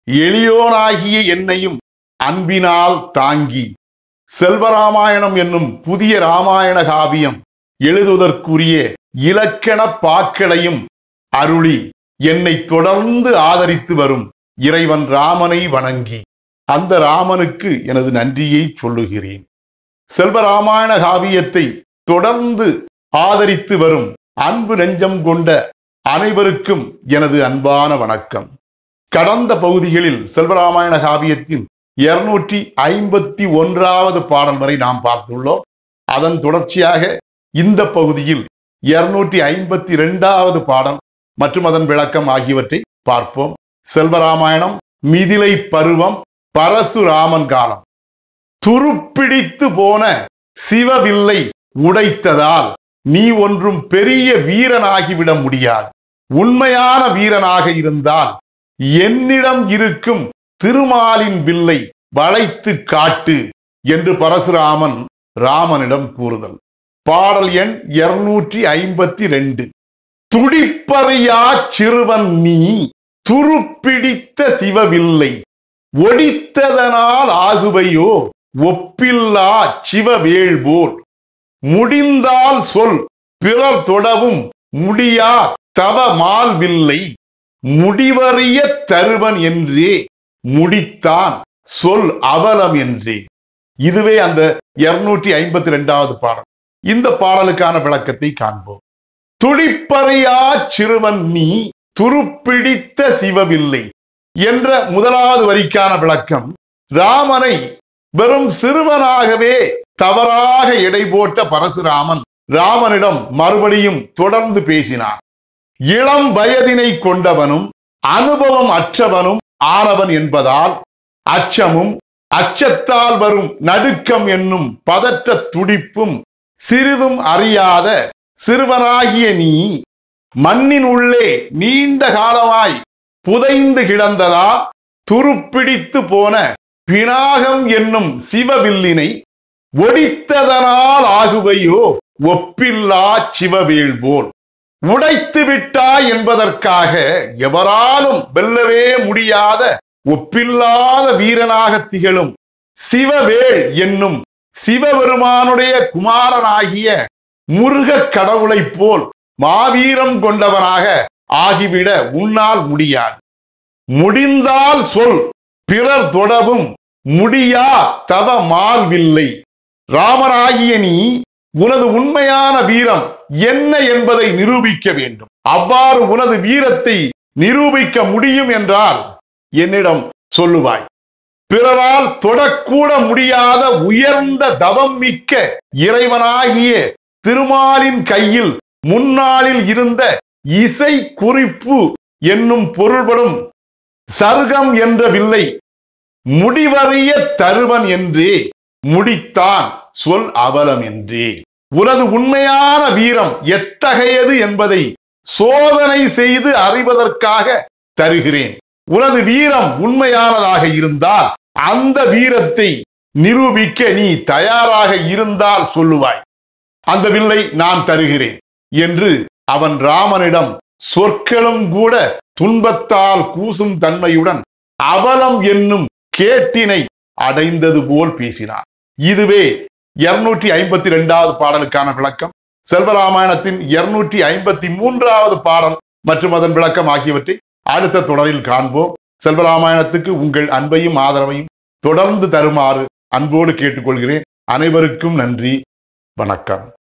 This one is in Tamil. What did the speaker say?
எளியோனாகிய என்னையும் அன்பினால் தாங்கி செல்வராமாயணம் என்னும் புதிய ராமாயண காவியம் எழுதுவதற்குரிய இலக்கண பாக்களையும் அருளி என்னை தொடர்ந்து ஆதரித்து வரும் இறைவன் ராமனை வணங்கி அந்த ராமனுக்கு எனது நன்றியை சொல்லுகிறேன் செல்வராமாயண காவியத்தை தொடர்ந்து ஆதரித்து வரும் அன்பு நெஞ்சம் கொண்ட அனைவருக்கும் எனது அன்பான வணக்கம் கடந்த பகுதிகளில் செல்வராமாயண காவியத்தின் இருநூற்றி ஐம்பத்தி ஒன்றாவது பாடல் வரை நாம் பார்த்துள்ளோம் அதன் தொடர்ச்சியாக இந்த பகுதியில் இருநூற்றி ஐம்பத்தி இரண்டாவது பாடல் மற்றும் அதன் விளக்கம் ஆகியவற்றை பார்ப்போம் செல்வராமாயணம் மிதிலை பருவம் பரசுராமன் காலம் துருப்பிடித்து போன சிவவில்லை உடைத்ததால் நீ ஒன்றும் பெரிய வீரனாகிவிட முடியாது உண்மையான வீரனாக இருந்தால் என்னிடம் இருக்கும் திருமாலின் வில்லை வளைத்து காட்டு என்று பரசுராமன் ராமனிடம் கூறுதல் பாடல் எண் இருநூற்றி ஐம்பத்தி ரெண்டு துடிப்பறியா சிறுவன் நீ துருப்பிடித்த சிவவில்லை ஒடித்ததனால் ஆகுவையோ ஒப்பில்லா சிவவேள்போல் முடிந்தால் சொல் பிறர் தொடவும் முடியா தவ மால்வில்லை முடிவறிய தருவன் என்றே முடித்தான் சொல் அவலம் என்றே இதுவே அந்த இருநூற்றி ஐம்பத்தி ரெண்டாவது பாடல் இந்த பாடலுக்கான விளக்கத்தை காண்போம் துடிப்பறியா சிறுவன் நீ துருப்பிடித்த சிவவில்லை என்ற முதலாவது வரிக்கான விளக்கம் ராமனை வெறும் சிறுவனாகவே தவறாக எடை போட்ட பரசுராமன் ராமனிடம் மறுபடியும் தொடர்ந்து பேசினான் இளம் வயதினை கொண்டவனும் அனுபவம் அற்றவனும் ஆனவன் என்பதால் அச்சமும் அச்சத்தால் வரும் நடுக்கம் என்னும் பதற்ற துடிப்பும் சிறிதும் அறியாத சிறுவனாகிய நீ மண்ணின் உள்ளே நீண்ட காலமாய் புதைந்து கிடந்ததா துருப்பிடித்து போன பினாகம் என்னும் சிவவில்லினை ஒடித்ததனால் ஆகுவையோ ஒப்பில்லா சிவவேள் போல் உடைத்து விட்டாய் என்பதற்காக எவராலும் வெல்லவே முடியாத ஒப்பில்லாத வீரனாக திகழும் சிவவேள் என்னும் சிவபெருமானுடைய குமாரனாகிய முருகக் கடவுளைப் போல் மாவீரம் கொண்டவனாக ஆகிவிட உன்னால் முடியாது முடிந்தால் சொல் பிறர் தொடவும் முடியா தவ மால்வில்லை ராமராகிய நீ உனது உண்மையான வீரம் என்ன என்பதை நிரூபிக்க வேண்டும் அவ்வாறு உனது வீரத்தை நிரூபிக்க முடியும் என்றால் என்னிடம் சொல்லுவாய் பிறரால் தொடக்கூட முடியாத உயர்ந்த தவம் மிக்க இறைவனாகிய திருமாலின் கையில் முன்னாளில் இருந்த இசை குறிப்பு என்னும் பொருள்படும் சர்க்கம் என்ற வில்லை முடிவறிய தருவன் என்றே முடித்தான் சொல் அவலம் என்றே உனது உண்மையான வீரம் எத்தகையது என்பதை சோதனை செய்து அறிவதற்காக தருகிறேன் உனது வீரம் உண்மையானதாக இருந்தால் அந்த வீரத்தை நிரூபிக்க நீ தயாராக இருந்தால் சொல்லுவாய் அந்த வில்லை நான் தருகிறேன் என்று அவன் ராமனிடம் சொற்களும் கூட துன்பத்தால் கூசும் தன்மையுடன் அவலம் என்னும் கேட்டினை அடைந்தது போல் பேசினார் இதுவே இருநூற்றி ஐம்பத்தி இரண்டாவது பாடலுக்கான விளக்கம் செல்வராமாயணத்தின் இருநூற்றி ஐம்பத்தி மூன்றாவது பாடல் மற்றும் அதன் விளக்கம் ஆகியவற்றை அடுத்த தொடரில் காண்போம் செல்வராமாயணத்துக்கு உங்கள் அன்பையும் ஆதரவையும் தொடர்ந்து தருமாறு அன்போடு கேட்டுக்கொள்கிறேன் அனைவருக்கும் நன்றி வணக்கம்